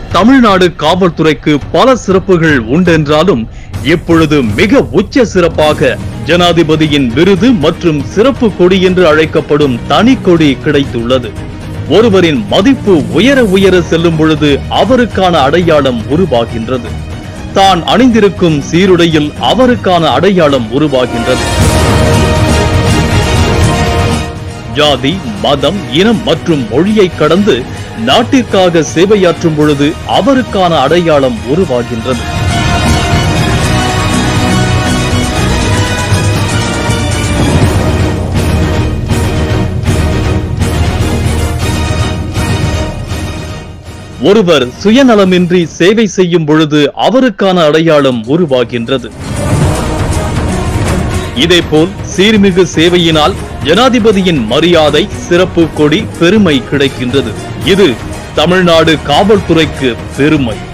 தமிழ்நாடு காவல்துறைக்கு பல சிறப்புகள் உண்டென்றாலும் இப்பொழுது மிக உச்ச சிறப்பாக ஜனாதிபதியின் விருது மற்றும் சிறப்பு கொடி என்று அழைக்கப்படும் தனி கொடி கிடைத்துள்ளது ஒருவரின் மதிப்பு உயர உயர செல்லும் பொழுது அவருக்கான அடையாளம் உருவாகின்றது தான் அணிந்திருக்கும் சீருடையில் அவருக்கான அடையாளம் உருவாகின்றது ஜாதி மதம் இனம் மற்றும் மொழியை கடந்து நாட்டிற்காக சேவையாற்றும் பொழுது அவருக்கான அடையாளம் உருவாகின்றது ஒருவர் சுயநலமின்றி சேவை செய்யும் பொழுது அவருக்கான அடையாளம் உருவாகின்றது இதேபோல் சீர்மிகு சேவையினால் ஜனாதிபதியின் மரியாதை சிறப்பு கொடி பெருமை கிடைக்கின்றது இது தமிழ்நாடு காவல்துறைக்கு பெருமை